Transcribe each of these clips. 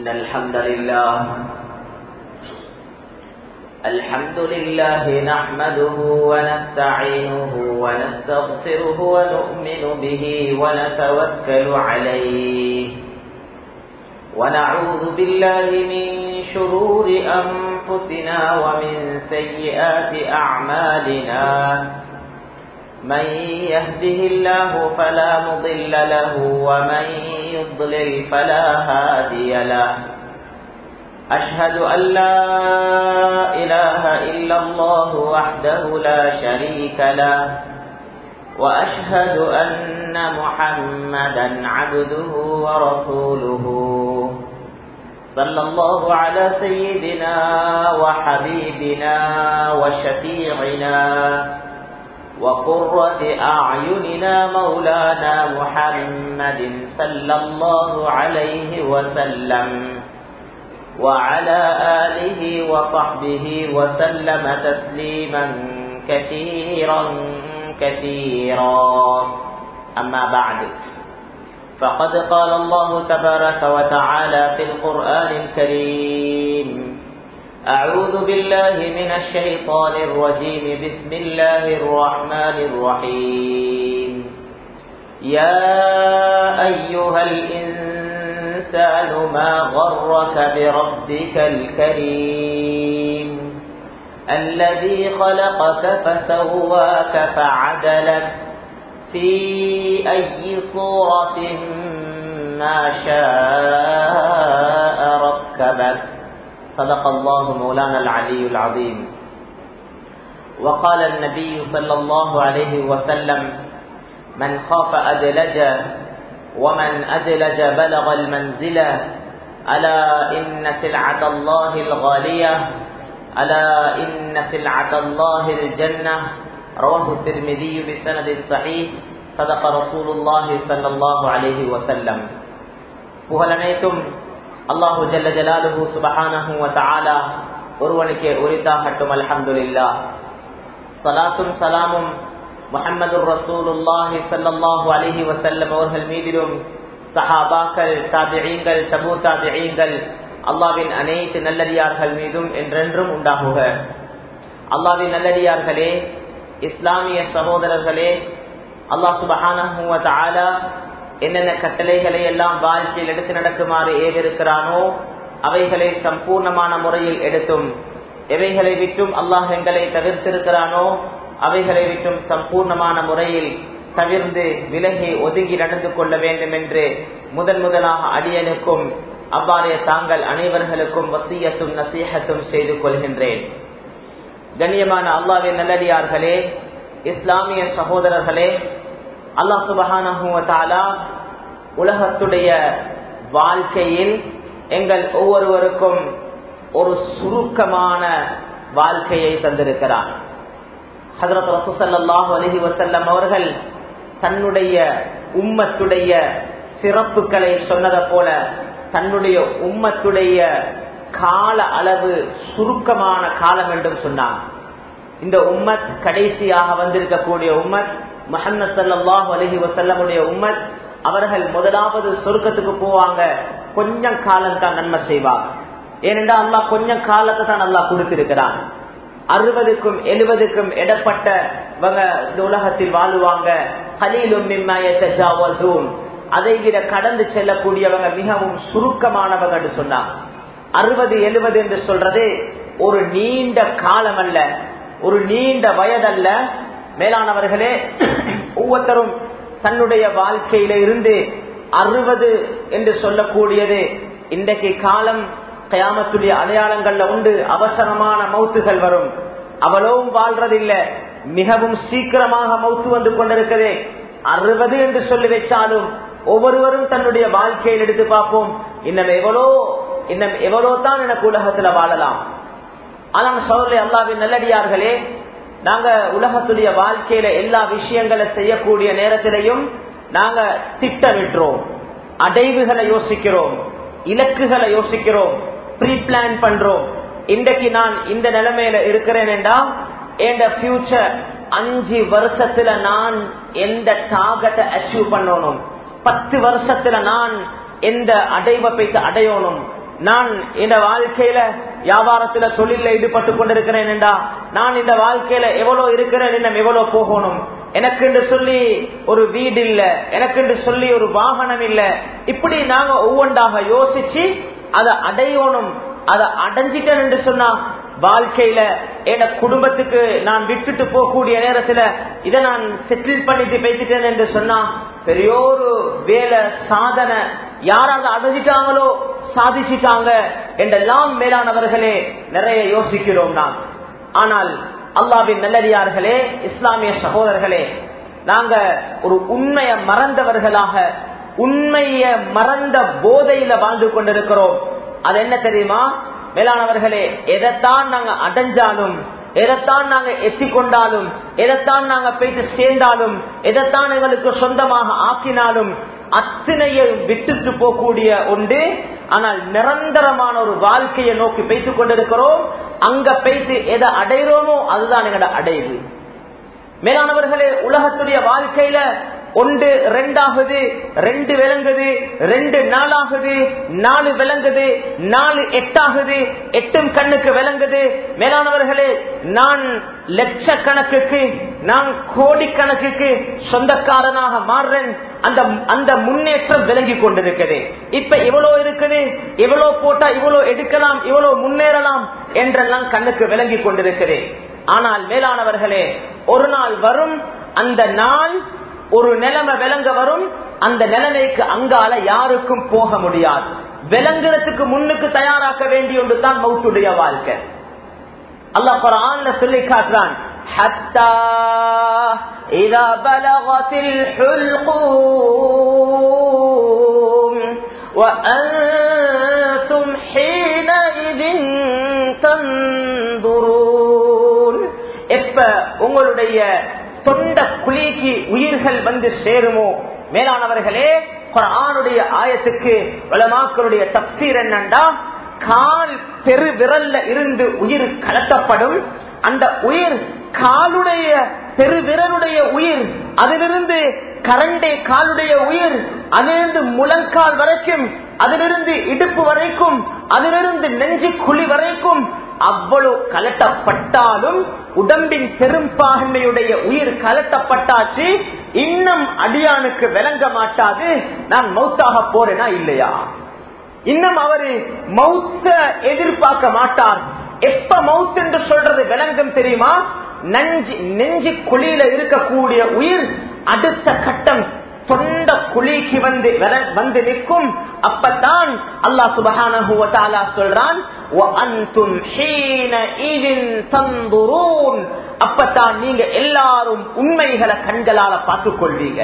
إن الحمد لله الحمد لله نحمده ونستعينه ونستغفره ونؤمن به ونتوكل عليه ونعوذ بالله من شرور أنفسنا ومن سيئات أعمالنا من يهده الله فلا مضل له ومن يضلل فلا هادي له أشهد أن لا إله إلا الله وحده لا شريك له وأشهد أن محمدا عبده ورسوله صلى الله على سيدنا وحبيبنا وشفيعنا وقرة أعيننا مولانا محمد صلى الله عليه وسلم وعلى آله وصحبه وسلم تسليما كثيرا كثيرا أما بعد فقد قال الله تبارك وتعالى في القرآن الكريم أعوذ بالله من الشيطان الرجيم بسم الله الرحمن الرحيم يا أيها الإنسان ما غرك بربك الكريم الذي خلقك فسواك فعدلك في أي صورة ما شاء ركبك صدق الله مولانا العلي العظيم وقال النبي صلى الله عليه وسلم من خاف أدلج ومن أدلج بلغ المنزلة ألا إن سلعة الله الغالية ألا إن سلعة الله الجنة رواه الترمذي بسند صحيح صدق رسول الله صلى الله عليه وسلم புகழனைத்தும் அல்லாஹு ஜல்ல ஜலாலுஹு சுபஹானஹு வ தஆலா ஒருவனுக்கே உரித்தாகட்டும் அல்ஹம்துலில்லா ஸலாத்தும் சலாமும் முஹம்மதுர் ரசூலுல்லாஹி ஸல்லல்லாஹு அலைஹி வஸல்லம் அவர்கள் மீதிலும் சஹாபாக்கள் தாபிஈன்கள் தபூ தாபிஈன்கள் அல்லாஹ்வின் அனைத்து நல்லடியார்கள் மீதும் என்றென்றும் உண்டாகுக அல்லாஹ்வின் நல்லடியார்களே இஸ்லாமிய சகோதரர்களே அல்லாஹ் சுபஹானஹு வ தஆலா என்னென்ன கட்டளைகளை எல்லாம் வாழ்க்கையில் எடுத்து நடக்குமாறு ஏவிருக்கிறானோ அவைகளை சம்பூர்ணமான முறையில் எடுத்தும் எவைகளை விட்டும் அல்லாஹ் எங்களை தவிர்த்திருக்கிறானோ அவைகளை விட்டும் சம்பூர்ணமான முறையில் தவிர்ந்து விலகி ஒதுங்கி நடந்து கொள்ள வேண்டும் என்று முதன் முதலாக அடியனுக்கும் அவ்வாறே தாங்கள் அனைவர்களுக்கும் வசியத்தும் நசீகத்தும் செய்து கொள்கின்றேன் கண்ணியமான அல்லாவின் நல்லடியார்களே இஸ்லாமிய சகோதரர்களே அல்லாஹ் சுபஹானஹூவத்தாலா உலகத்துடைய வாழ்க்கையில் எங்கள் ஒவ்வொருவருக்கும் ஒரு சுருக்கமான வாழ்க்கையை தந்திருக்கிறார் ஹசரத் ரசூசல்லாஹு அலஹி வசல்லம் அவர்கள் தன்னுடைய உம்மத்துடைய சிறப்புகளை சொன்னதை போல தன்னுடைய உம்மத்துடைய கால அளவு சுருக்கமான காலம் என்றும் சொன்னார் இந்த உம்மத் கடைசியாக வந்திருக்கக்கூடிய உம்மத் முகமது சல்லாஹ் அலஹி வசல்லமுடைய உம்மத் அவர்கள் முதலாவது சொர்க்கத்துக்கு போவாங்க கொஞ்சம் காலம் தான் நன்மை செய்வாங்க ஏனென்றால் அல்லாஹ் கொஞ்சம் காலத்தை தான் நல்லா கொடுத்திருக்கிறான் அறுபதுக்கும் எழுபதுக்கும் இடப்பட்ட இந்த உலகத்தில் வாழுவாங்க கலீலும் அதை விட கடந்து செல்லக்கூடியவங்க மிகவும் சுருக்கமானவங்க என்று சொன்னாங்க அறுபது எழுபது என்று சொல்றது ஒரு நீண்ட காலம் அல்ல ஒரு நீண்ட வயதல்ல மேலானவர்களே ஒவ்வொருத்தரும் தன்னுடைய வாழ்க்கையில இருந்து அறுபது என்று சொல்லக்கூடியது இன்றைக்கு காலம் கயாமத்துடைய அடையாளங்கள்ல உண்டு அவசரமான மௌத்துகள் வரும் அவளவும் வாழ்றதில்லை மிகவும் சீக்கிரமாக மௌத்து வந்து கொண்டிருக்கிறதே அறுபது என்று சொல்லி வச்சாலும் ஒவ்வொருவரும் தன்னுடைய வாழ்க்கையில் எடுத்து பார்ப்போம் இன்னும் எவ்வளோ இன்னும் எவ்வளோ தான் எனக்கு உலகத்துல வாழலாம் ஆனால் சோழலை அல்லாவின் நல்லடியார்களே நாங்க உலகத்துடைய வாழ்க்கையில எல்லா விஷயங்களை செய்யக்கூடிய நேரத்திலையும் நாங்க திட்டமிட்டுறோம் அடைவுகளை யோசிக்கிறோம் இலக்குகளை யோசிக்கிறோம் ப்ரீ பிளான் பண்றோம் இன்றைக்கு நான் இந்த நிலைமையில இருக்கிறேன் என்றா என் ஃபியூச்சர் அஞ்சு வருஷத்துல நான் எந்த டார்கெட்டை அச்சீவ் பண்ணணும் பத்து வருஷத்துல நான் எந்த அடைவை போய்த்து அடையணும் நான் இந்த வாழ்க்கையில வியாபாரத்துல தொழில ஈடுபட்டு கொண்டிருக்கிறேன் என்றா நான் இந்த வாழ்க்கையில எவ்வளவு இருக்கிறேன் இன்னும் எவ்வளவு போகணும் எனக்கு என்று சொல்லி ஒரு வீடு இல்ல எனக்கு என்று சொல்லி ஒரு வாகனம் இல்ல இப்படி நாங்க ஒவ்வொன்றாக யோசிச்சு அதை அடையணும் அதை அடைஞ்சிட்டேன் என்று சொன்னா வாழ்க்கையில என் குடும்பத்துக்கு நான் விட்டுட்டு போகக்கூடிய நேரத்துல இதை நான் செட்டில் பண்ணிட்டு பேசிட்டேன் என்று சொன்னா பெரியோரு வேலை சாதனை யாராவது அடைஞ்சிட்டாங்களோ சாதிச்சிட்டாங்க என்றெல்லாம் மேலானவர்களே நிறைய யோசிக்கிறோம் நான் ஆனால் அல்லாவின் நல்லடியார்களே இஸ்லாமிய சகோதரர்களே நாங்க ஒரு உண்மையை மறந்தவர்களாக உண்மைய மறந்த போதையில வாழ்ந்து கொண்டிருக்கிறோம் அது என்ன தெரியுமா மேலானவர்களே எதைத்தான் நாங்க அடைஞ்சாலும் எதைத்தான் நாங்க எத்திக்கொண்டாலும் எதைத்தான் நாங்க போயிட்டு சேர்ந்தாலும் எதைத்தான் எங்களுக்கு சொந்தமாக ஆக்கினாலும் அத்தனையும் விட்டுட்டு போகக்கூடிய உண்டு ஆனால் நிரந்தரமான ஒரு வாழ்க்கையை நோக்கி பேசிக் கொண்டிருக்கிறோம் அங்க பேசி எதை அடைகிறோமோ அதுதான் எங்களோட அடைவு மேலானவர்களே உலகத்துடைய வாழ்க்கையில ஒன்று ரெண்டாகுது ரெண்டு விளங்குது ரெண்டு நாளாகுது நாலு விளங்குது நாலு எட்டாகுது எட்டும் கண்ணுக்கு விளங்குது மேலானவர்களே நான் லட்சக்கணக்குக்கு நான் கோடிக்கணக்குக்கு சொந்தக்காரனாக மாறுறேன் அந்த அந்த முன்னேற்றம் விளங்கி கொண்டிருக்குது இப்ப இவ்வளவு இருக்குது இவ்வளவு போட்டா இவ்வளவு எடுக்கலாம் இவ்வளவு முன்னேறலாம் என்றெல்லாம் கண்ணுக்கு விளங்கி கொண்டிருக்குது ஆனால் மேலானவர்களே ஒரு நாள் வரும் அந்த நாள் ஒரு நிலைமை விளங்க வரும் அந்த நிலைமைக்கு அங்கால யாருக்கும் போக முடியாது விளங்குறதுக்கு முன்னுக்கு தயாராக்க வேண்டிய ஒன்று தான் மௌத்துடைய வாழ்க்கை அல்லாஹ் குரான்ல சொல்லி காட்டுறான் حتى إذا بلغت الحلقوم وأنتم حينئذ تنظرون எப்ப உங்களுடைய தொண்ட குழிக்கு உயிர்கள் வந்து சேருமோ மேலானவர்களே குரானுடைய ஆயத்துக்கு வளமாக்களுடைய தப்சீர் என்னண்டா கால் பெரு விரல்ல இருந்து உயிர் கலட்டப்படும் அந்த உயிர் காலுடைய பெரு விரலுடைய உயிர் அதிலிருந்து கரண்டை காலுடைய உயிர் அதிலிருந்து முழங்கால் வரைக்கும் அதிலிருந்து இடுப்பு வரைக்கும் அதிலிருந்து நெஞ்சு குழி வரைக்கும் அவ்வளவு கலட்டப்பட்டாலும் உடம்பின் பெரும்பான்மையுடைய உயிர் கலட்டப்பட்டாச்சு இன்னும் அடியானுக்கு விளங்க மாட்டாது நான் மௌத்தாக போறேனா இல்லையா இன்னும் அவரு மௌத்த எதிர்பார்க்க மாட்டார் எப்ப மவுத் என்று சொல்றது விளங்கும் தெரியுமா நஞ்சு நெஞ்சு குழியில இருக்கக்கூடிய உயிர் அடுத்த கட்டம் தொண்ட குழிக்கு வந்து வந்து நிற்கும் அப்பதான் அல்லாஹ் சுபஹானஹு வ தஆலா சொல்றான் وَأَنْتُمْ حِينَئِذٍ تَنْظُرُونَ அப்பதான் நீங்க எல்லாரும் உண்மைகளை கண்களால பார்த்துக் கொள்வீங்க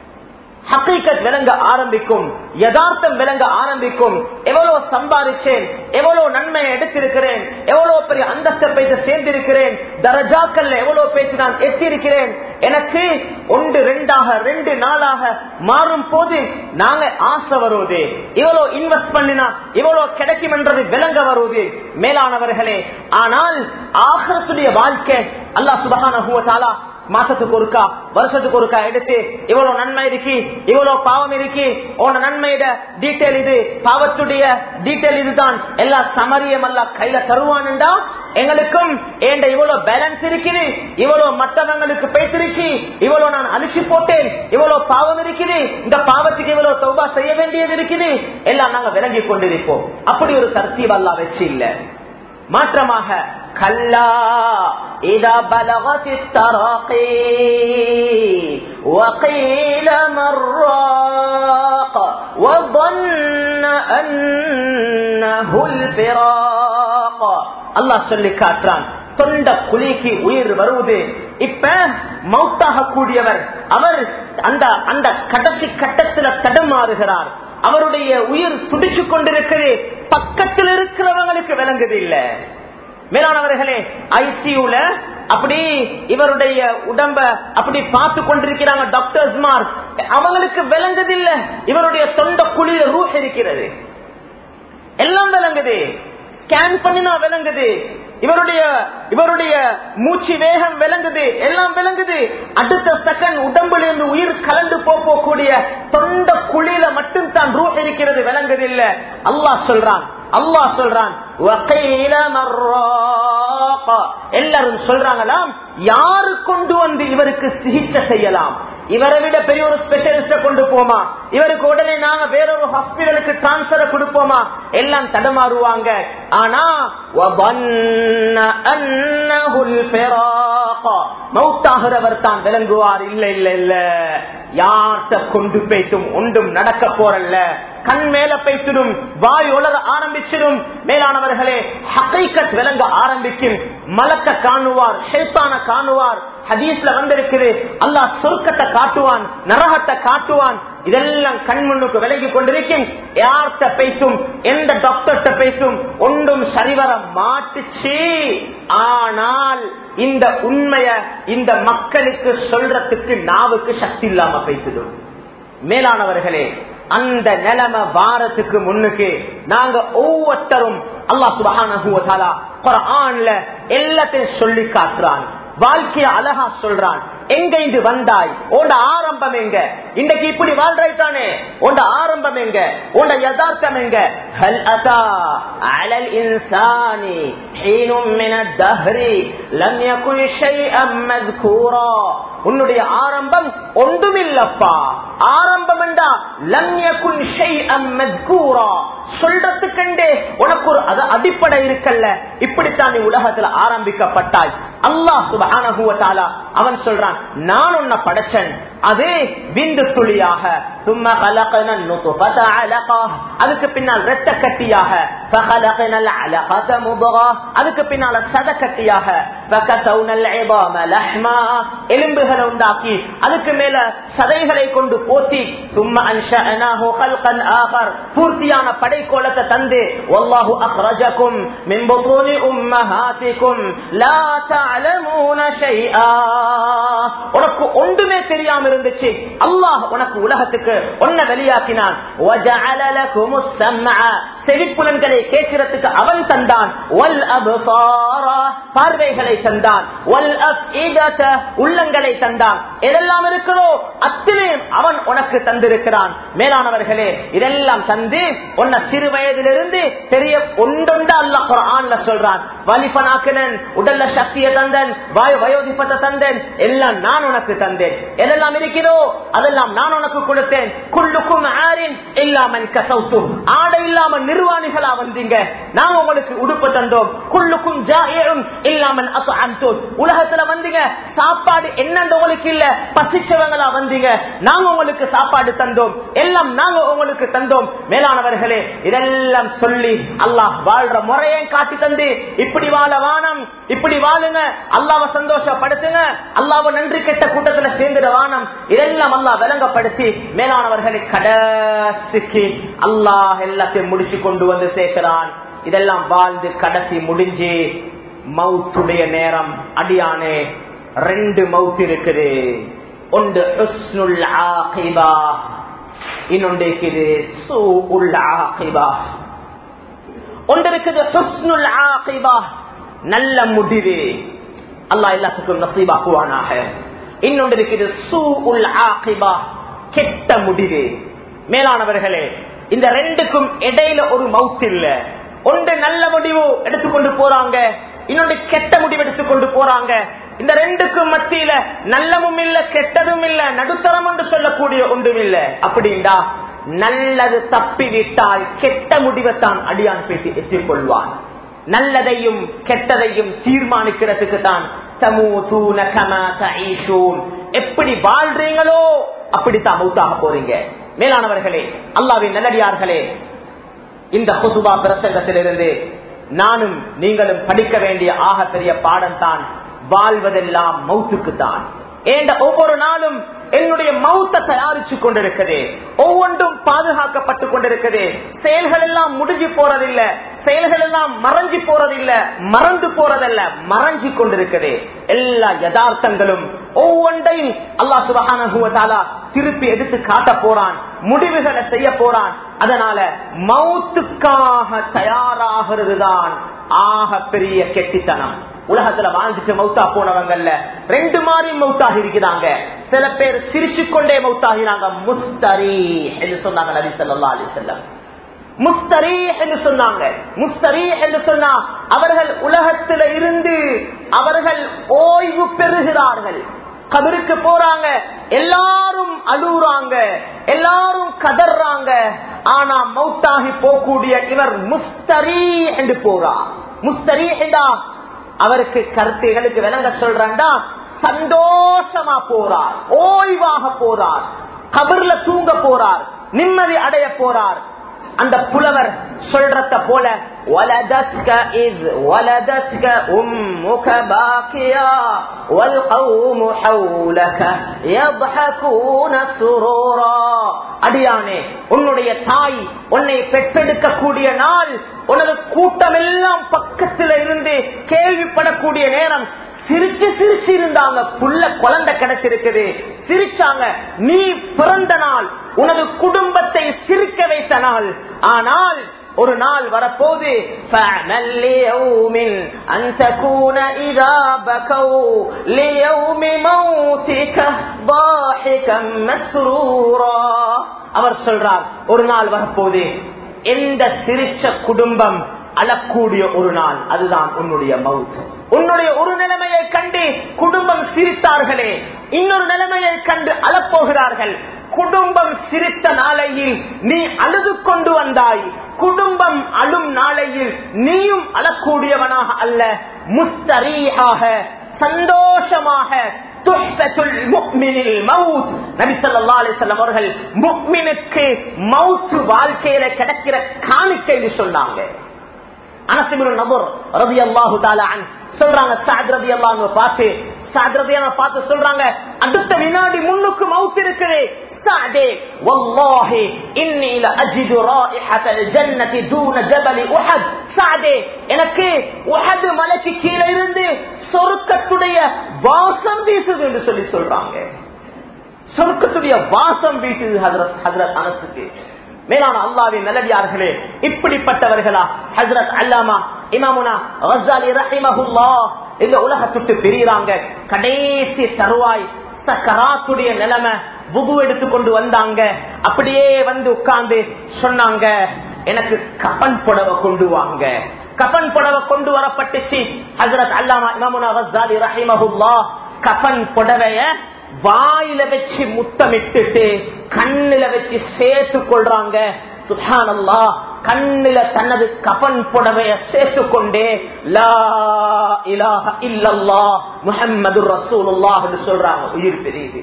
ஹக்கீக்கத் விளங்க ஆரம்பிக்கும் யதார்த்தம் விளங்க ஆரம்பிக்கும் எவ்வளவு சம்பாதிச்சேன் எவ்வளவு நன்மையை எடுத்திருக்கிறேன் எவ்வளவு பெரிய அந்தஸ்தை பேச சேர்ந்திருக்கிறேன் தரஜாக்கல்ல எவ்வளவு பேசி நான் எத்திருக்கிறேன் எனக்கு ஒன்று ரெண்டாக ரெண்டு நாளாக மாறும் போது நாங்க ஆசை வருவது இவ்வளவு இன்வெஸ்ட் பண்ணினா இவ்வளவு கிடைக்கும் என்றது விளங்க வருவது மேலானவர்களே ஆனால் ஆகரத்துடைய வாழ்க்கை அல்லாஹ் சுபகான மாசத்துக்கு ஒருக்கா வருஷத்துக்கு ஒருக்கா எடுத்து இவ்வளவு நன்மை இருக்கு இவ்வளவு பாவம் இருக்கு உன நன்மையிட டீட்டெயில் இது பாவத்துடைய டீட்டெயில் இதுதான் எல்லா சமரியம் எல்லாம் கையில தருவானுண்டா எங்களுக்கும் ஏண்ட இவ்வளவு பேலன்ஸ் இருக்குது இவ்வளவு மற்றவங்களுக்கு பேசிருக்கு இவ்வளவு நான் அழிச்சு போட்டேன் இவ்வளவு பாவம் இருக்குது இந்த பாவத்துக்கு இவ்வளவு தௌபா செய்ய வேண்டியது இருக்குது எல்லாம் நாங்க விளங்கி கொண்டிருப்போம் அப்படி ஒரு தர்த்தீப் அல்லா வச்சு இல்ல மாற்றமாக கல்லா إذا بلغت التراقي وقيل من راق وظن أنه الفراق الله சொல்லி காட்டுறான் தொண்ட குழிக்கு உயிர் வருவது இப்ப மௌத்தாக கூடியவர் அவர் அந்த அந்த கடைசி கட்டத்துல தடுமாறுகிறார் அவருடைய உயிர் துடிச்சு கொண்டிருக்கிறது பக்கத்தில் இருக்கிறவங்களுக்கு விளங்குது இல்லை மேலானவர்களே ஐசியூல அப்படி இவருடைய உடம்ப அப்படி பார்த்து கொண்டிருக்கிறாங்க டாக்டர்ஸ் மார் அவங்களுக்கு விளங்குதில்ல இவருடைய தொண்ட குழியில ரூஸ் இருக்கிறது எல்லாம் விளங்குது ஸ்கேன் பண்ணினா விளங்குது இவருடைய இவருடைய மூச்சு வேகம் விளங்குது எல்லாம் விளங்குது அடுத்த செகண்ட் உடம்புல இருந்து உயிர் கலந்து போகக்கூடிய தொண்ட குழியில மட்டும் தான் ரூ இருக்கிறது விளங்குது இல்ல அல்லாஹ் சொல்றான் அல்லாஹ் சொல்றான் "வகீல மர்ராகா." எல்லாரும் சொல்றாங்களாம் யாரு கொண்டு வந்து இவருக்கு சிகிச்சை செய்யலாம் இவரை விட பெரிய ஒரு ஸ்பெஷலிஸ்ட கொண்டு போமா இவருக்கு உடனே நாங்க வேறொரு ஹாஸ்பிட்டலுக்கு டிரான்ஸ்பர் கொடுப்போமா எல்லாம் தடமாறுவாங்க ஆனா وَظَنَّ أَنَّهُ الْفِرَاقَ. மௌத்தாகிறவர் தான் விளங்குவார் இல்ல இல்ல இல்ல யார்கிட்ட கொண்டு போய்த்தும் ஒன்றும் நடக்க போறல்ல கண் மேல பேசிடும் வாய் உலக ஆரம்பிச்சிடும் மேலானவர்களே ஹகைக்கத் விளங்க ஆரம்பிக்கும் மலக்க காணுவார் ஷைத்தான காணுவார் ஹதீஸ்ல வந்திருக்குது அல்லாஹ் சொர்க்கத்தை காட்டுவான் நரகத்தை காட்டுவான் இதெல்லாம் கண் முன்னுக்கு விலகி கொண்டிருக்கும் யார்கிட்ட பேசும் எந்த டாக்டர்கிட்ட பேசும் ஒன்றும் சரிவர மாட்டுச்சு ஆனால் இந்த உண்மைய இந்த மக்களுக்கு சொல்றதுக்கு நாவுக்கு சக்தி இல்லாம பேசுதும் மேலானவர்களே அந்த நிலைமை வாரத்துக்கு முன்னுக்கு நாங்க ஒவ்வொருத்தரும் அல்லாஹ் சுபஹானஹு குரான்ல எல்லாத்தையும் சொல்லி காட்டுறான் வாழ்க்கைய அழகா சொல்றான் எங்க இது வந்தாய் உண்ட ஆரம்பம் எங்க இன்றைக்கு இப்படி வாழ்றாய்தானே உண்ட ஆரம்பம் எங்க உண்ட யதார்த்தம் எங்க ஹல் அதா அலல் இன்சானி ஹீனும் மின தஹ்ரி லம் யகுன் ஷைஅம் மذ்கூரா உன்னுடைய ஆரம்பம் ஒன்றுமில்லப்பா ஆரம்பம் என்றா லம் யகுன் ஷைஅம் மذ்கூரா சொல்றதுக்கண்டே உனக்கு ஒரு அது அடிப்படை இருக்கல்ல இப்படித்தான் நீ உலகத்துல ஆரம்பிக்கப்பட்டாய் அல்லாஹ் சுபஹானஹு வ தஆலா அவன் சொல்றான் நான் உன்னை படைச்சன் அதே விந்து துளியாக சும்மா கலக்கன நுதுஃபத அலகா அதுக்கு பின்னால் இரத்த கட்டியாக فخلقنا العلقة مضغة அதுக்கு பின்னால சத கட்டியாக فكسونا العظام لحما எலும்புகளை உண்டாக்கி அதுக்கு மேல சதைகளை கொண்டு போத்தி ثم انشأناه خلقا آخر பூர்த்தியான படைக்கோலத்தை தந்து والله اخرجكم من بطون امهاتكم لا تعلمون شيئا உனக்கு ஒன்றுமே தெரியாம இருந்துச்சு அல்லாஹ் உனக்கு உலகத்துக்கு ஒன்ன வெளியாக்கினான் وجعل لكم السمع செவிப்புலன்களை கேட்கிறதுக்கு அவன் தந்தான் வல் அபுசாரா பார்வைகளை தந்தான் வல் அஃஇதத உள்ளங்களை தந்தான் எதெல்லாம் இருக்கிறோ அத்தனையும் அவன் உனக்கு தந்திருக்கிறான் மேலானவர்களே இதெல்லாம் தந்து உன்னை சிறு வயதிலிருந்து பெரிய ஒன்றொண்டு அல்ல குரான்ல சொல்றான் வலிபனாக்கினன் உடல்ல சக்தியை தந்தன் வாயு வயோதிப்பத்தை தந்தேன் எல்லாம் நான் உனக்கு தந்தேன் எதெல்லாம் இருக்கிறோ அதெல்லாம் நான் உனக்கு கொடுத்தேன் குள்ளுக்கும் ஆரின் இல்லாமல் கசவுத்து ஆடை இல்லாம நிர்வாணிகளா வந்தீங்க நாங்க உங்களுக்கு உடுப்பு தந்தோம் குள்ளுக்கும் ஜாயிரும் இல்லாமல் அசஅம்தூன் உலகத்துல வந்தீங்க சாப்பாடு என்னன்னு உங்களுக்கு இல்ல பசிச்சவங்களா வந்தீங்க நாங்க உங்களுக்கு சாப்பாடு தந்தோம் எல்லாம் நாங்க உங்களுக்கு தந்தோம் மேலானவர்களே இதெல்லாம் சொல்லி அல்லாஹ் வாழ்ற முறையை காட்டி தந்து இப்படி வாழ வானம் இப்படி வாழுங்க அல்லாவை சந்தோஷப்படுத்துங்க அல்லாவை நன்றி கெட்ட கூட்டத்துல சேர்ந்துட வானம் இதெல்லாம் அல்லாஹ் விளங்கப்படுத்தி மேலானவர்களை கடைசிக்கு அல்லாஹ் எல்லாத்தையும் முடிச்சு கொண்டு வந்து சேர்க்கிறான் இதெல்லாம் வாழ்ந்து கடைசி முடிஞ்சு மவுத்துடைய நேரம் அடியானே ரெண்டு மவுத் இருக்குது ஒன்று ஹுஸ்னுல் ஆகிபா இன்னொன்று இருக்குது சூஉல் ஆகிபா ஒன்று இருக்குது ஹுஸ்னுல் ஆகிபா நல்ல முடிவு அல்லாஹ் எல்லாத்துக்கும் நசீபாக்குவானாக இன்னொன்று இருக்குது சூஉல் ஆகிபா கெட்ட முடிவு மேலானவர்களே இந்த ரெண்டுக்கும் இடையில ஒரு மவுத் இல்ல ஒன்று நல்ல முடிவு எடுத்துக்கொண்டு போறாங்க இன்னொன்று கெட்ட முடிவு எடுத்துக்கொண்டு போறாங்க இந்த ரெண்டுக்கும் மத்தியில நல்லவும் இல்ல கெட்டதும் இல்ல நடுத்தரம் என்று சொல்லக்கூடிய ஒன்றும் இல்ல அப்படின்டா நல்லது தப்பி விட்டால் கெட்ட முடிவைத்தான் அடியான் பேசி எத்திக்கொள்வான் நல்லதையும் கெட்டதையும் தீர்மானிக்கிறதுக்கு தான் எப்படி வாழ்றீங்களோ அப்படித்தான் மௌத்தாக போறீங்க மேலானவர்களே அல்லாவின் நல்லடியார்களே இந்த குசுபா பிரசங்கத்திலிருந்து நானும் நீங்களும் படிக்க வேண்டிய ஆக பெரிய பாடம் தான் வாழ்வதெல்லாம் மௌத்துக்கு தான் ஏண்ட ஒவ்வொரு நாளும் என்னுடைய மௌத்த தயாரிச்சு கொண்டிருக்குது ஒவ்வொன்றும் பாதுகாக்கப்பட்டு கொண்டிருக்குது செயல்கள் எல்லாம் முடிஞ்சு போறதில்ல செயல்கள் எல்லாம் மறைஞ்சு போறதில்ல மறந்து போறதல்ல மறைஞ்சு கொண்டிருக்குது எல்லா யதார்த்தங்களும் ஒவ்வொன்றையும் அல்லா சுபகான திருப்பி எடுத்து காட்ட போறான் முடிவுகளை செய்ய போறான் அதனால மௌத்துக்காக தயாராகிறது தான் ஆக பெரிய கெட்டித்தனம் உலகத்துல வாழ்ந்துட்டு மௌத்தா போனவங்கல்ல ரெண்டு மாதிரி மௌத்தாக இருக்கிறாங்க சில பேர் சிரிச்சு கொண்டே மௌத்தாகினாங்க முஸ்தரி என்று சொன்னாங்க நபி சொல்லா அலி செல்லம் முஸ்தரீ என்று சொன்னாங்க முஸ்தரீ என்று சொன்னா அவர்கள் உலகத்தில இருந்து அவர்கள் ஓய்வு பெறுகிறார்கள் கபருக்கு போறாங்க எல்லாரும் அழுகுறாங்க எல்லாரும் கதறாங்க ஆனா மௌத்தாகி போகக்கூடிய இவர் முஸ்தரீ என்று போறார் முஸ்தரீ என்றா அவருக்கு கருத்துகளுக்கு விளங்க சொல்றாண்டா சந்தோஷமா போறார் ஓய்வாக போறார் கபர்ல தூங்க போறார் நிம்மதி அடைய போறார் அந்த புலவர் சொல்றத போல ولدتك إذ ولدتك أمك باكيا والقوم حولك يضحكون سرورا அடியானே உன்னுடைய தாய் உன்னை பெற்றெடுக்க கூடிய நாள் உனது கூட்டம் எல்லாம் பக்கத்துல இருந்து கேள்விப்படக்கூடிய நேரம் சிரிச்சு சிரிச்சு இருந்தாங்க புள்ள குழந்தை கிடைச்சிருக்குது சிரிச்சாங்க நீ பிறந்த நாள் உனது குடும்பத்தை சிரிக்க வைத்த நாள் ஆனால் ஒரு நாள் வரப்போது فَاعْمَلْ لِيَوْمٍ أَن تَكُونَ إِذَا بَكَوْا لِيَوْمِ مَوْتِكَ ضَاحِكًا مَسْرُورًا அவர் சொல்றார் ஒரு நாள் வரப்போது எந்த சிரிச்ச குடும்பம் அழக்கூடிய ஒரு நாள் அதுதான் உன்னுடைய மவுத் உன்னுடைய ஒரு நிலைமையை கண்டு குடும்பம் சிரித்தார்களே இன்னொரு நிலைமையை கண்டு அழப்போகிறார்கள் குடும்பம் சிரித்த நாளையில் நீ அழுது கொண்டு வந்தாய் குடும்பம் அழும் நாளையில் நீயும் அழக்கூடியவனாக அல்ல முஸ்தரீகாக சந்தோஷமாக துஹ்பத்துல் முஃமினில் மவுத் நபி ஸல்லல்லாஹு அலைஹி வஸல்லம் அவர்கள் முஃமினுக்கு மவுத் வாழ்க்கையில கிடைக்கிற காணிக்கை என்று சொன்னாங்க அனசிபுரு நபர் ரலியல்லாஹு தஆலா அன் சொல்றாங்க சஅத் ரலியல்லாஹு பார்த்து சஅத் ரலியல்லாஹு பார்த்து சொல்றாங்க அடுத்த வினாடி முன்னுக்கு மவுத் இருக்குது சஅதே வல்லாஹி இன்னி லஅஜிது ராயிஹத்தல் ஜன்னதி தூன ஜபலி உஹத் சஅதே எனக்கு உஹத் மலைக்கு கீழே இருந்து சொர்க்கத்துடைய வாசம் வீசுது என்று சொல்லி சொல்றாங்க சொர்க்கத்துடைய வாசம் வீசுது ஹஜரத் ஹஜரத் அனசுக்கு மேலான அல்லாவின் நல்லடியார்களே இப்படிப்பட்டவர்களா ஹசரத் அல்லாமா இமாமுனா ரஸாலி ரஹிமஹுல்லா இந்த உலகத்துட்டு பிரிகிறாங்க கடைசி தருவாய் சக்கராத்துடைய நிலைமை புகு எடுத்து கொண்டு வந்தாங்க அப்படியே வந்து உட்கார்ந்து சொன்னாங்க எனக்கு கப்பன் புடவை கொண்டு வாங்க கப்பன் புடவை கொண்டு வரப்பட்டுச்சு ஹசரத் அல்லாமா இமாமுனா ரஸாலி ரஹிமஹுல்லா கப்பன் புடவைய வாயில வச்சு முத்தமிட்டுட்டு கண்ணுல வச்சு சேர்த்து கொள்றாங்க சுஹானல்லா கண்ணுல தனது கபன் புடவைய சேர்த்து கொண்டே லா இலாஹ இல்லல்லா முஹம்மது ரசூலுல்லாஹ் என்று சொல்றாங்க உயிர் பெரியது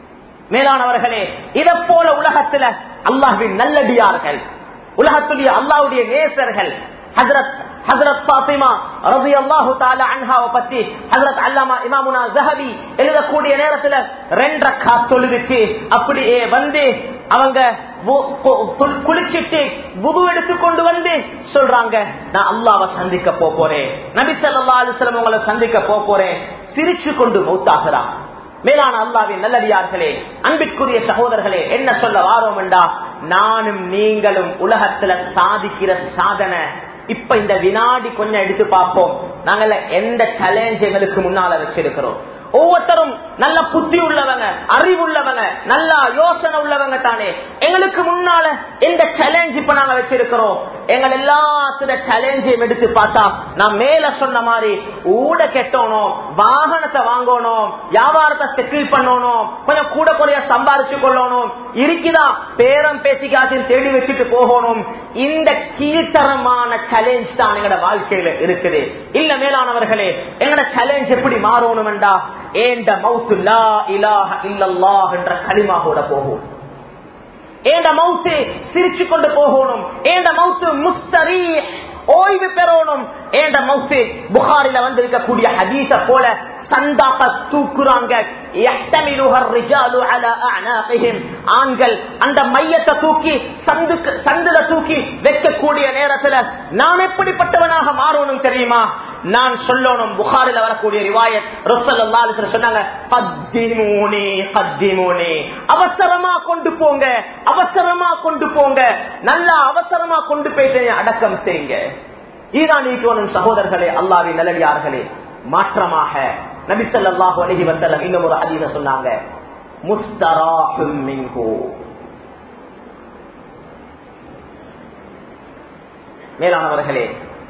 மேலானவர்களே இதை போல உலகத்துல அல்லாஹ்வின் நல்லடியார்கள் உலகத்துடைய அல்லாஹ்வுடைய நேசர்கள் ஹஜரத் ஹசரத் பாத்திமா ரவி அல்லாஹு தாலா அன்ஹாவை பத்தி ஹசரத் அல்லாமா இமாமுனா ஜஹபி எழுதக்கூடிய நேரத்துல ரெண்டரை காத்தொழுதுக்கு அப்படியே வந்து அவங்க குளிச்சிட்டு புது எடுத்து கொண்டு வந்து சொல்றாங்க நான் அல்லாவை சந்திக்க போறேன் நபி சல்லா அலிஸ்லம் உங்களை சந்திக்க போறேன் சிரிச்சு கொண்டு மௌத்தாகிறான் மேலான அல்லாவின் நல்லடியார்களே அன்பிற்குரிய சகோதரர்களே என்ன சொல்ல வாரோம் என்றா நானும் நீங்களும் உலகத்துல சாதிக்கிற சாதனை இப்ப இந்த வினாடி கொஞ்சம் எடுத்து பார்ப்போம் நாங்கள எந்த சேலஞ்ச் எங்களுக்கு முன்னால வச்சிருக்கிறோம் ஒவ்வொருத்தரும் நல்ல புத்தி உள்ளவங்க அறிவுள்ளவங்க நல்லா யோசனை உள்ளவங்க தானே எங்களுக்கு முன்னால எந்த சேலஞ்ச் இப்ப நாங்க வச்சிருக்கிறோம் எங்கள் எல்லாத்துல சேலஞ்சையும் எடுத்து பார்த்தா நான் மேல சொன்ன மாதிரி ஊட கெட்டணும் வாகனத்தை வாங்கணும் வியாபாரத்தை செட்டில் பண்ணணும் கொஞ்சம் கூட குறைய சம்பாரிச்சு கொள்ளணும் இருக்குதான் பேரம் பேசிக்காச்சும் தேடி வச்சுட்டு போகணும் இந்த கீழ்த்தரமான சேலஞ்ச் தான் எங்களோட வாழ்க்கையில இருக்குது இல்ல மேலானவர்களே எங்களோட சேலஞ்ச் எப்படி மாறணும்டா ஏண்ட மவுத்து லா இலாஹ இல்லல்லாஹ் என்ற களிமாவோட போகும் ஏண்ட மவுத்து சிரிச்சு கொண்டு போகணும் ஏண்ட மவுத்து முஸ்தரி ஓய்வு பெறணும் ஏண்ட மவுத்து புகாரில வந்திருக்கக்கூடிய ஹதீச போல சந்தாப்ப தூக்குறாங்க ஆண்கள் அந்த மையத்தை தூக்கி சந்துக்கு சந்துல தூக்கி வைக்கக்கூடிய நேரத்துல நான் எப்படிப்பட்டவனாக மாறணும் தெரியுமா நான் சொல்லணும் புகாரில வரக்கூடிய ரிவாயத் ரொசல்லா சொன்னாங்க பத்திமூனி பத்திமூனி அவசரமா கொண்டு போங்க அவசரமா கொண்டு போங்க நல்லா அவசரமா கொண்டு போயிட்டு அடக்கம் செய்யுங்க ஈரான் ஈக்கோனும் சகோதரர்களே அல்லாவின் நல்லடியார்களே மாற்றமாக நபிசல்லாஹு அலஹி வசல்லம் இன்னும் ஒரு அதிக சொன்னாங்க முஸ்தராஹும் மின்ஹு மேலானவர்களே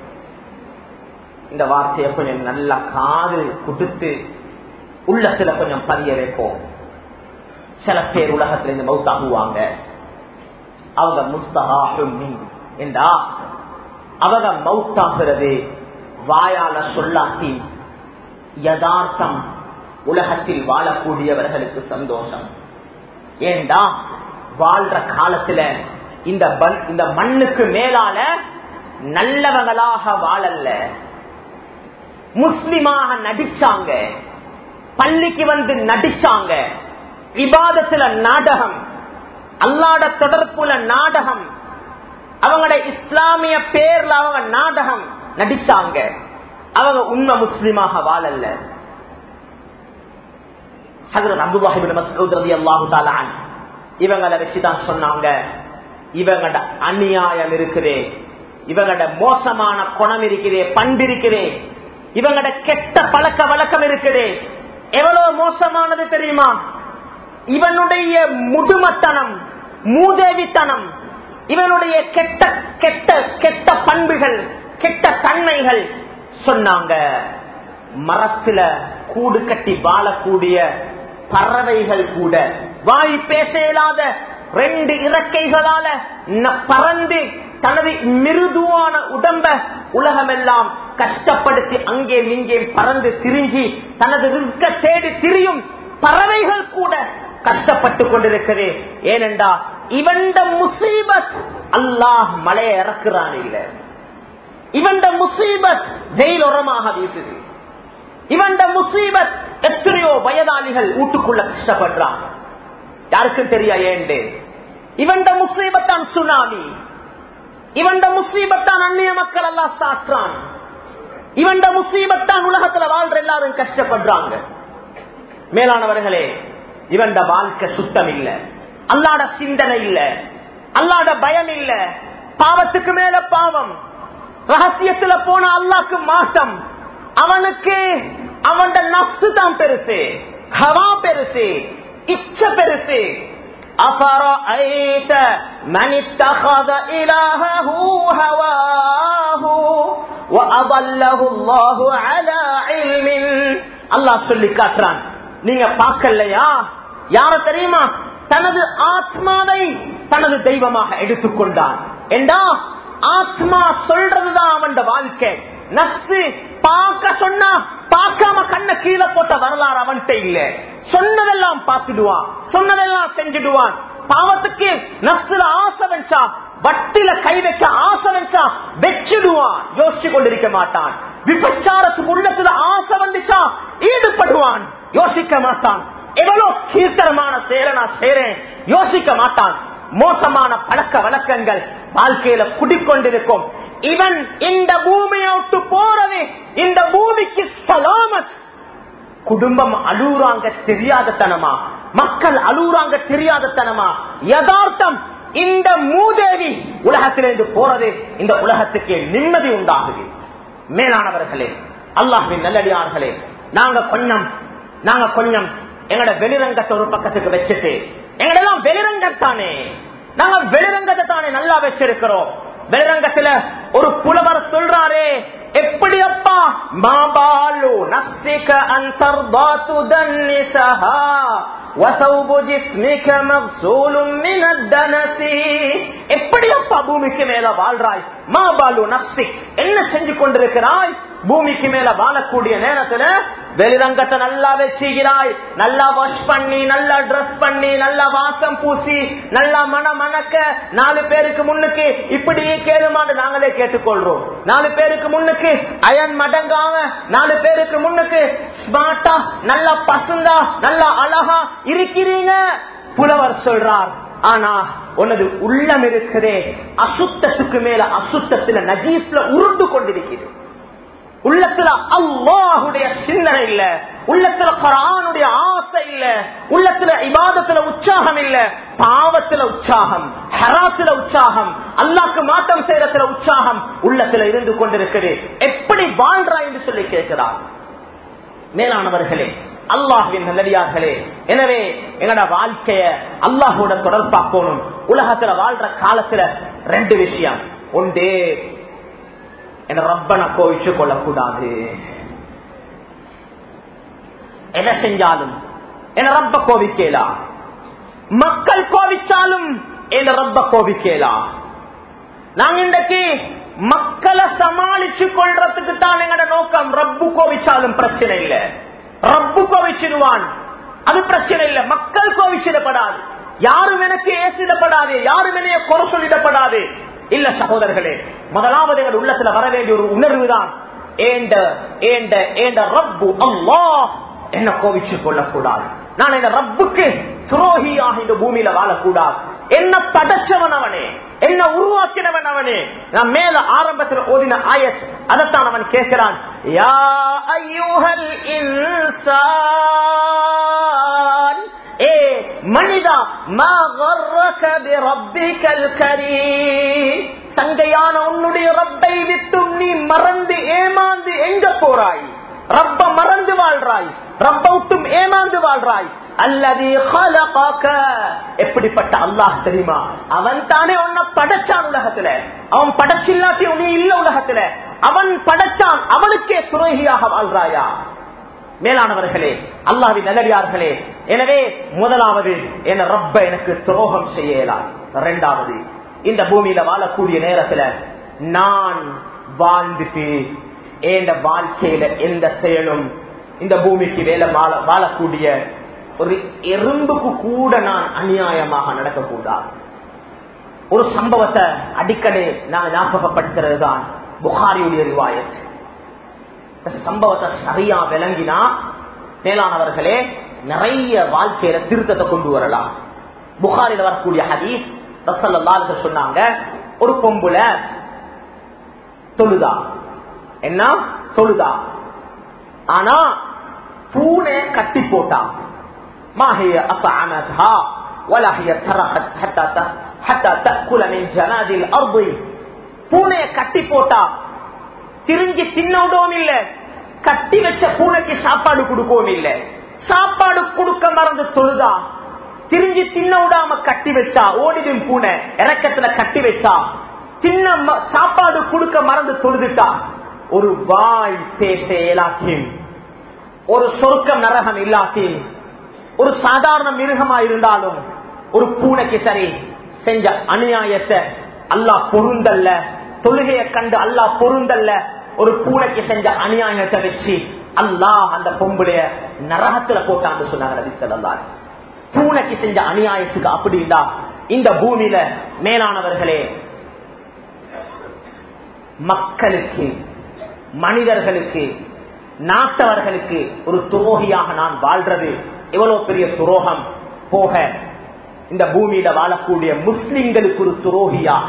இந்த வார்த்தையை கொஞ்சம் நல்லா காது கொடுத்து உள்ளத்துல கொஞ்சம் பதிய வைப்போம் சில பேர் உலகத்துல இருந்து மவுத்தாகுவாங்க அவங்க முஸ்தகாகும் என்றா அவங்க மவுத்தாகிறது வாயால சொல்லாட்டி யதார்த்தம் உலகத்தில் வாழக்கூடியவர்களுக்கு சந்தோஷம் ஏண்டா வாழ்ற காலத்துல இந்த இந்த மண்ணுக்கு மேலால நல்லவங்களாக வாழல்ல முஸ்லிமாக நடிச்சாங்க பள்ளிக்கு வந்து நடிச்சாங்க விவாதத்துல நாடகம் அல்லாட தொடர்புல நாடகம் அவங்களோட இஸ்லாமிய பேர்ல அவங்க நாடகம் நடிச்சாங்க அவங்க உண்மை முஸ்லிமாக வாழல்ல இவங்களை வச்சுதான் சொன்னாங்க இவங்கட அநியாயம் இருக்குதே இவங்கட மோசமான குணம் இருக்குதே பண்பு இருக்குதே இவங்கட கெட்ட பழக்க வழக்கம் இருக்குதே எவ்வளவு மோசமானது தெரியுமா இவனுடைய முதுமத்தனம் மூதேவித்தனம் இவனுடைய கெட்ட கெட்ட கெட்ட பண்புகள் கெட்ட தன்மைகள் சொன்னாங்க மரத்துல கூடு கட்டி வாழக்கூடிய பறவைகள் கூட வாய் பேச இயலாத ரெண்டு இறக்கைகளால பறந்து தனது மிருதுவான உடம்ப உலகமெல்லாம் கஷ்டப்படுத்தி அங்கே இங்கே பறந்து திரிஞ்சி தனது ரிக்க தேடி திரியும் பறவைகள் கூட கஷ்டப்பட்டு கொண்டிருக்கிறது ஏனென்றா இவண்ட முசீபத் அல்லாஹ் மலையை இறக்குறான் இல்ல இவண்ட முசீபத் வெயிலுரமாக வீசுது இவண்ட முசீபத் எத்தனையோ வயதாளிகள் வீட்டுக்குள்ள கஷ்டப்படுறான் யாருக்கும் தெரியா ஏண்டு இவண்ட முசீபத்தான் சுனாமி இவண்ட முசீபத்தான் அந்நிய மக்கள் எல்லாம் சாற்றான் இவண்ட முசீபத்தான் உலகத்துல வாழ்ற எல்லாரும் கஷ்டப்படுறாங்க மேலானவர்களே இவண்ட வாழ்க்கை சுத்தம் இல்ல அல்லாட சிந்தனை இல்ல அல்லாட பயம் இல்ல பாவத்துக்கு மேல பாவம் ரகசியத்துல போன அல்லாக்கு மாட்டம் அவனுக்கு அவன் நப்சு தான் பெருசு ஹவா பெருசு இச்ச பெருசு أفرأيت من اتخذ إلهه هواه وأضله الله على علم அல்லாஹ் சொல்லி காட்டுறான் நீங்க பார்க்கலையா யார தெரியுமா தனது ஆத்மாவை தனது தெய்வமாக எடுத்துக்கொண்டான் என்றா ஆத்மா சொல்றதுதான் அவன் வாழ்க்கை நப்சு பார்க்க சொன்னா பார்க்காம கண்ண கீழே போட்ட வரலாறு அவன்கிட்ட இல்ல சொன்னதெல்லாம் பார்த்துடுவான் சொன்னதெல்லாம் செஞ்சுடுவான் பாவத்துக்கு நப்சுல ஆசை வச்சா வட்டில கை வைக்க ஆசை வச்சா வச்சிடுவான் யோசிச்சு கொண்டிருக்க மாட்டான் விபச்சாரத்துக்கு உள்ளத்துல ஆசை வந்துச்சா ஈடுபடுவான் யோசிக்க மாட்டான் எவ்வளவு கீர்த்தனமான செயலை நான் செய்றேன் யோசிக்க மாட்டான் மோசமான பழக்க வழக்கங்கள் வாழ்க்கையில குடிக்கொண்டிருக்கும் இவன் இந்த பூமியை விட்டு போறது இந்த பூமிக்கு சலாமத் குடும்பம் அழுறாங்க தெரியாத தனமா மக்கள் அழுறாங்க தெரியாத தனமா யதார்த்தம் இந்த மூதேவி உலகத்திலிருந்து போறது இந்த உலகத்துக்கு நிம்மதி உண்டாகுது மேலானவர்களே அல்லாஹின் நல்லடியார்களே நாங்க கொஞ்சம் நாங்க கொஞ்சம் எங்கட வெளிரங்கத்தை ஒரு பக்கத்துக்கு வச்சுட்டு எங்களெல்லாம் வெளிரங்கத்தானே நாங்க வெளிரங்கத்தை தானே நல்லா வச்சிருக்கிறோம் வெளிரங்கத்துல ஒரு புலவர் சொல்றாரே எப்படி அப்பா மாபாலு நஸ்திக அந்தர்பாத்து தன்னிசஹா وثوب جسمك مغسول من الدنس எப்படி அப்பா பூமிக்கு மேல வாழ்றாய் மாபாலு நப்சிக் என்ன செஞ்சு கொண்டிருக்கிறாய் பூமிக்கு மேல வாழக்கூடிய நேரத்துல வெளிரங்கத்தை நல்லா வச்சுகிறாய் நல்லா வாஷ் பண்ணி நல்லா ட்ரெஸ் பண்ணி நல்லா வாசம் பூசி நல்லா மன மணக்க நாலு பேருக்கு முன்னுக்கு இப்படியே கேளுமான்னு நாங்களே கேட்டுக்கொள்றோம் நாலு பேருக்கு முன்னுக்கு அயன் மடங்காம நாலு பேருக்கு முன்னுக்கு ஸ்மார்ட்டா நல்லா பசுந்தா நல்லா அழகா இருக்கிறீங்க புலவர் சொல்றார் ஆனா உனது உள்ளம் இருக்குதே அசுத்தத்துக்கு மேல அசுத்தத்துல நஜீஸ்ல உருண்டு கொண்டிருக்கிறது உள்ளத்துல அல்லாஹுடைய சிந்தனை இல்ல உள்ளத்துல குரானுடைய ஆசை இல்ல உள்ளத்துல இபாதத்துல உற்சாகம் இல்ல பாவத்துல உற்சாகம் ஹராத்துல உற்சாகம் அல்லாக்கு மாற்றம் செய்யறதுல உற்சாகம் உள்ளத்துல இருந்து கொண்டிருக்கிறது எப்படி வாழ்றா என்று சொல்லி கேட்கிறார் மேலானவர்களே அல்லாஹுவின் நல்லடியார்களே எனவே எங்கட வாழ்க்கைய அல்லாஹோட தொடர்பாக்கணும் உலகத்துல வாழ்ற காலத்துல ரெண்டு விஷயம் ஒன்றே என் ரப்பனை கோவிச்சு கொள்ளக்கூடாது எதை செஞ்சாலும் என் ரப்ப கோவிக்கலா மக்கள் கோவிச்சாலும் என் ரப்ப கோவிக்கலா நாங்க இன்றைக்கு மக்களை சமாளிச்சு கொள்றதுக்கு தான் எங்கட நோக்கம் ரப்பு கோவிச்சாலும் பிரச்சனை இல்ல ரப்பு கோவிச்சிடுவான் அது பிரச்சனை இல்ல மக்கள் கோவிச்சிடப்படாது யாரும் எனக்கு ஏசிடப்படாது யாரும் என்னைய குறை சொல்லிடப்படாது இல்ல சகோதரர்களே முதலாவது எங்கள் உள்ளத்துல வர வேண்டிய ஒரு உணர்வு தான் ஏண்ட ஏண்ட ஏண்ட ரப்பு அல்லாஹ் என்ன கோவிச்சு கொள்ளக்கூடாது நான் இந்த ரப்புக்கு துரோகியாக இந்த பூமியில வாழக்கூடாது என்ன படைச்சவன் அவனே என்ன உருவாக்கினவன் அவனே நான் மேல ஆரம்பத்தில் ஓதின ஆயத் அதைத்தான் அவன் கேட்கிறான் யா ஐயூஹல் இன்சான் ஏ மனிதா மா கர்ரக பிரப்பிகல் கரீம் சங்கையான உன்னுடைய ரப்பை விட்டும் நீ மறந்து ஏமாந்து எங்க போறாய் ரப்ப மறந்து வாழ்றாய் ரப்ப விட்டும் ஏமாந்து வாழ்றாய் அல்லது எப்படிப்பட்ட அல்லாஹ் தெரியுமா அவன் தானே உன்னை படைச்சான் உலகத்துல அவன் படைச்சில்லாட்டி உன்னை இல்ல உலகத்துல அவன் படைச்சான் அவனுக்கே துரோகியாக வாழ்றாயா மேலானவர்களே அல்லாவின் நல்லடியார்களே எனவே முதலாவது என் ரப்ப எனக்கு துரோகம் செய்யலாம் இரண்டாவது இந்த பூமியில வாழக்கூடிய நேரத்துல நான் வாழ்ந்துட்டு என் வாழ்க்கையில எந்த செயலும் இந்த பூமிக்கு வேலை வாழ வாழக்கூடிய ஒரு எறும்புக்கு கூட நான் அநியாயமாக நடக்கக்கூடாது ஒரு சம்பவத்தை அடிக்கடி நான் ஞாபகப்படுத்துறது தான் புகாரியுடைய ரிவாயத் சம்பவத்தை சரியா விளங்கினா மேலானவர்களே நிறைய வாழ்க்கையில திருத்தத்தை கொண்டு வரலாம் புகாரில வரக்கூடிய ஹதீஸ் ரசல்லாலுக்கு சொன்னாங்க ஒரு பொம்புல தொழுதா என்ன தொழுதா ஆனா பூனை கட்டி போட்டா மாஹிய அசாமதா ولا هي تركت حتى حتى تاكل من جناد الارض பூனைய கட்டி போட்டா திரிஞ்சு தின்னவும் இல்ல கட்டி வச்ச பூனைக்கு சாப்பாடு கொடுக்கவும் இல்ல சாப்பாடு கொடுக்க மறந்து தொழுதா திரிஞ்சு தின்ன விடாம கட்டி வச்சா ஓடிடும் பூனை இறக்கத்துல கட்டி வச்சா தின்ன சாப்பாடு கொடுக்க மறந்து தொழுதுட்டா ஒரு வாய் பேச இயலாத்தையும் ஒரு சொர்க்கம் நரகம் இல்லாத்தையும் ஒரு சாதாரண மிருகமா இருந்தாலும் ஒரு பூனைக்கு சரி செஞ்ச அநியாயத்தை அல்லாஹ் பொருந்தல்ல தொழுகையை கண்டு அல்லாஹ் பொருந்தல்ல ஒரு பூனைக்கு செஞ்ச அநியாயத்தை வச்சு அல்லாஹ் அந்த பொம்புடைய நரகத்துல போட்டான்னு சொன்னாங்க நபி ஸல்லல்லாஹு அலைஹி பூனைக்கு செஞ்ச அநியாயத்துக்கு அப்படி இருந்தா இந்த பூமியில மேலானவர்களே மக்களுக்கு மனிதர்களுக்கு நாட்டவர்களுக்கு ஒரு துரோகியாக நான் வாழ்றது எவ்வளவு பெரிய துரோகம் போக இந்த பூமியில வாழக்கூடிய முஸ்லிம்களுக்கு ஒரு துரோகியா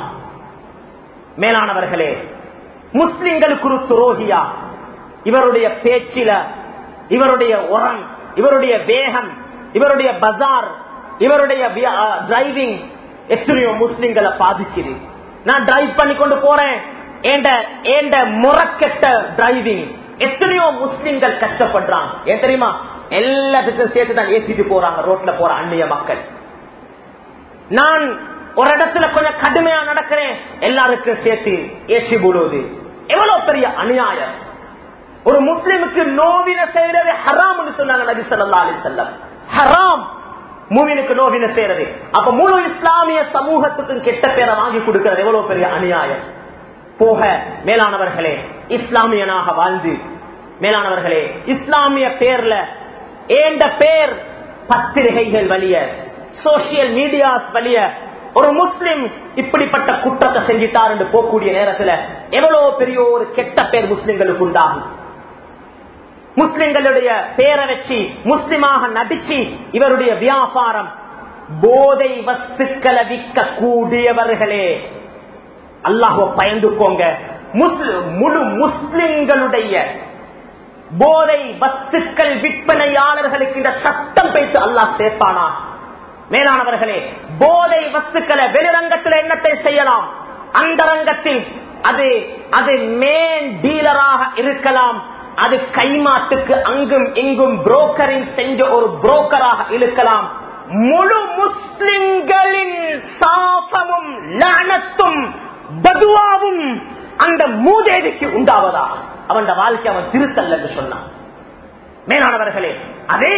மேலானவர்களே முஸ்லிம்களுக்கு ஒரு துரோகியா இவருடைய பேச்சில இவருடைய உரம் இவருடைய வேகம் இவருடைய பஜார் இவருடைய டிரைவிங் எத்தனையோ முஸ்லிம்களை பாதிக்குது நான் டிரைவ் பண்ணி கொண்டு போறேன் ஏண்ட முறக்கெட்ட டிரைவிங் எத்தனையோ முஸ்லிம்கள் கஷ்டப்படுறாங்க ஏன் தெரியுமா எல்லாத்துக்கும் சேர்த்து தான் ஏற்றிட்டு போறாங்க ரோட்ல போற அந்நிய மக்கள் நான் ஒரு இடத்துல கொஞ்சம் கடுமையா நடக்கிறேன் எல்லாருக்கும் சேர்த்து ஏசி போடுவது எவ்வளவு பெரிய அநியாயம் ஒரு முஸ்லிமுக்கு நோவின செய்யறது ஹராம் சொன்னாங்க நபி சொல்லா அலி செல்லம் ஹராம் மூவினுக்கு நோவின செய்யறது அப்ப முழு இஸ்லாமிய சமூகத்துக்கும் கெட்ட பேரை வாங்கி கொடுக்கிறது எவ்வளவு பெரிய அநியாயம் போக மேலானவர்களே இஸ்லாமியனாக வாழ்ந்து மேலானவர்களே இஸ்லாமிய பேர்ல ஏண்ட பேர் பத்திரிகைகள் வழிய சோசியல் மீடியாஸ் வழிய ஒரு முஸ்லிம் இப்படிப்பட்ட குற்றத்தை செஞ்சிட்டார் என்று போகக்கூடிய நேரத்தில் எவ்வளவு பெரிய ஒரு கெட்ட பேர் முஸ்லிம்களுக்கு உண்டாகும் முஸ்லிம்களுடைய பேரை வச்சு முஸ்லிமாக நடிச்சு இவருடைய வியாபாரம் போதை வஸ்துக்களை விற்க கூடியவர்களே அல்லாஹோ பயந்துக்கோங்க முழு முஸ்லிம்களுடைய போதை வஸ்துக்கள் விற்பனையாளர்களுக்கு இந்த சட்டம் வைத்து அல்லாஹ் சேர்ப்பானா மேலானவர்களே போதை வஸ்துக்களை வெளிரங்கத்தில் என்னத்தை செய்யலாம் அந்த ரங்கத்தில் அது அது மேன் டீலராக இருக்கலாம் அது கைமாட்டுக்கு அங்கும் இங்கும் புரோக்கரிங் செஞ்ச ஒரு புரோக்கராக இருக்கலாம் முழு முஸ்லிம்களின் சாபமும் லானத்தும் பதுவாவும் அந்த மூதேவிக்கு உண்டாவதா அவன் வாழ்க்கை அவன் திருத்தல் என்று சொன்னான் மேலானவர்களே அதே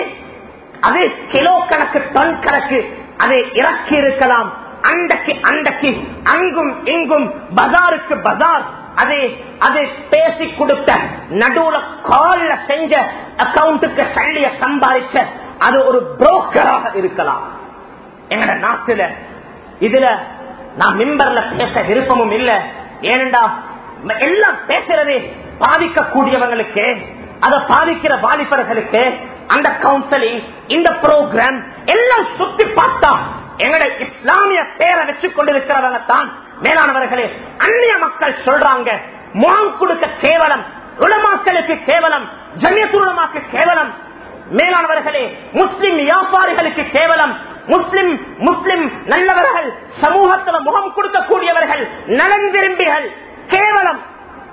அதே கிலோ கணக்கு டன் கணக்கு அதை இறக்கி இருக்கலாம் அண்டக்கு அண்டக்கு அங்கும் இங்கும் பஜாருக்கு பஜார் அதை அதை பேசி கொடுத்த நடுவுல கால்ல செஞ்ச அக்கவுண்ட்டுக்கு சல்லிய சம்பாதிச்ச அது ஒரு புரோக்கராக இருக்கலாம் எங்கட நாட்டுல இதுல நான் மிம்பர்ல பேச விருப்பமும் இல்ல ஏனெண்டா எல்லாம் பேசுறதே பாதிக்கக்கூடியவங்களுக்கு அதை பாதிக்கிற வாலிபர்களுக்கு அந்த கவுன்சிலிங் இந்த ப்ரோக்ராம் எல்லாம் சுத்தி பார்த்தா எங்கட இஸ்லாமிய பேரை வச்சு கொண்டிருக்கிறவங்க தான் மேலானவர்களே அந்நிய மக்கள் சொல்றாங்க முகம் கொடுக்க கேவலம் உலமாக்களுக்கு கேவலம் ஜமியத்துலமாக்கு கேவலம் மேலானவர்களே முஸ்லிம் வியாபாரிகளுக்கு கேவலம் முஸ்லிம் முஸ்லிம் நல்லவர்கள் சமூகத்தில் முகம் கொடுக்கக்கூடியவர்கள் நலன் விரும்பிகள் கேவலம்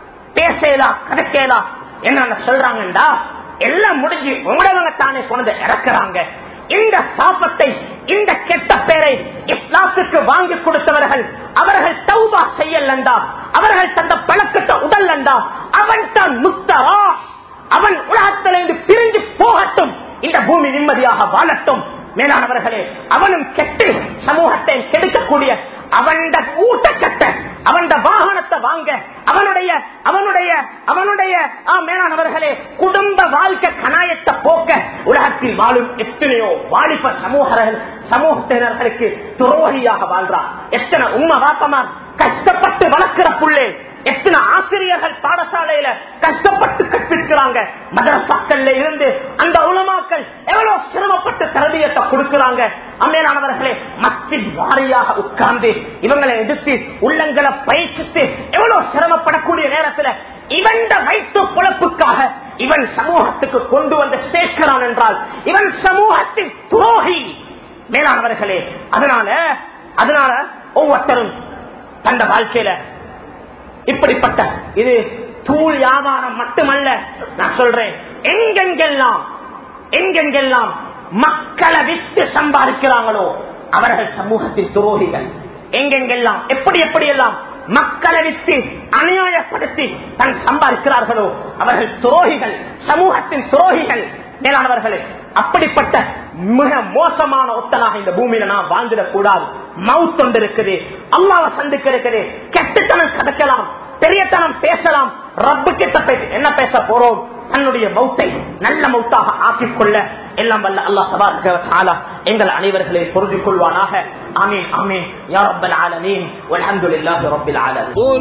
பேசலாம் கதைக்கலாம் என்ன சொல்றாங்கடா எல்லாம் முடிஞ்சு உங்களவங்க தானே கொண்டு இறக்குறாங்க இந்த சாபத்தை இந்த கெட்ட பேரை இஸ்லாத்துக்கு வாங்கி கொடுத்தவர்கள் அவர்கள் தௌபா செய்யலண்டா அவர்கள் தந்த பழக்கத்தை உடல்லண்டா அவன் தான் முஸ்தரா அவன் உலகத்திலிருந்து பிரிஞ்சு போகட்டும் இந்த பூமி நிம்மதியாக வாழட்டும் மேலானவர்களே அவனும் கெட்டு சமூகத்தை கெடுக்கக்கூடிய அவன் ஊட்டக்கட்ட அவன் வாகனத்தை வாங்க அவனுடைய அவனுடைய அவனுடைய மேலானவர்களே குடும்ப வாழ்க்கை கனாயத்தை போக்க உலகத்தில் வாழும் எத்தனையோ வாலிப சமூகர்கள் சமூகத்தினர்களுக்கு துரோகியாக வாழ்றான் எத்தனை உண்மை வாப்பமார் கஷ்டப்பட்டு வளர்க்கிற புள்ளே எத்தனை ஆசிரியர்கள் பாடசாலையில கஷ்டப்பட்டு கற்பிக்கிறாங்க மதரசாக்கள்ல இருந்து அந்த உலமாக்கள் எவ்வளவு சிரமப்பட்டு தரபியத்தை கொடுக்கிறாங்க அம்மேலானவர்களே மஸ்ஜித் வாரியாக உட்கார்ந்து இவங்களை எதிர்த்து உள்ளங்களை பயிற்சித்து எவ்வளவு சிரமப்படக்கூடிய நேரத்துல இவன் வயிற்று பொழப்புக்காக இவன் சமூகத்துக்கு கொண்டு வந்து சேர்க்கிறான் என்றால் இவன் சமூகத்தின் துரோகி மேலானவர்களே அதனால அதனால ஒவ்வொருத்தரும் தந்த வாழ்க்கையில இப்படிப்பட்ட இது தூள் வியாபாரம் மட்டுமல்ல நான் சொல்றேன் எங்கெங்கெல்லாம் எங்கெங்கெல்லாம் மக்களை விட்டு சம்பாதிக்கிறாங்களோ அவர்கள் சமூகத்தின் துரோகிகள் எங்கெங்கெல்லாம் எப்படி எப்படி எல்லாம் மக்களை விட்டு அநியாயப்படுத்தி தன் சம்பாதிக்கிறார்களோ அவர்கள் துரோகிகள் சமூகத்தின் துரோகிகள் மேலானவர்களே அப்படிப்பட்ட மிக மோசமான ஒத்தனாக இந்த பூமியில நாம் வாழ்ந்துடக் கூடாது மவுத் ஒன்று இருக்குது அல்லாவை சந்திக்க இருக்குது கெட்டுத்தனம் கதைக்கலாம் பெரியத்தனம் பேசலாம் ரப்பு கிட்ட பேசி என்ன பேச போறோம் தன்னுடைய மௌத்தை நல்ல மௌத்தாக ஆக்கிக் கொள்ள எல்லாம் வல்ல அல்லாஹ் தபாரக எங்கள் அனைவர்களை பொருந்திக் கொள்வானாக ஆமீன் ஆமீன் யா ரப்பல் ஆலமீன் வல்ஹம்துலில்லாஹி ரப்பில் ஆலமீன் قل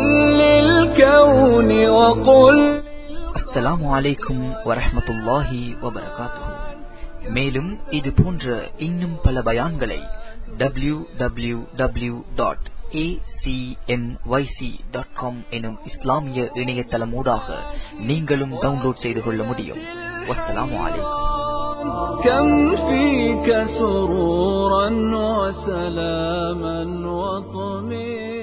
للكون وقل அஸ்ஸலாமு அலைக்கும் வரஹ்மத்துல்லாஹி வபரகாத்துஹு மேலும் இது போன்ற இன்னும் பல பயான்களை W W W dot dot com எனும் இஸ்லாமிய இணையதளமூடாக நீங்களும் டவுன்லோட் செய்து கொள்ள முடியும் வஸ்ஸலாமு அலைக்கும் كم فيك سرورا وسلاما وطمئنا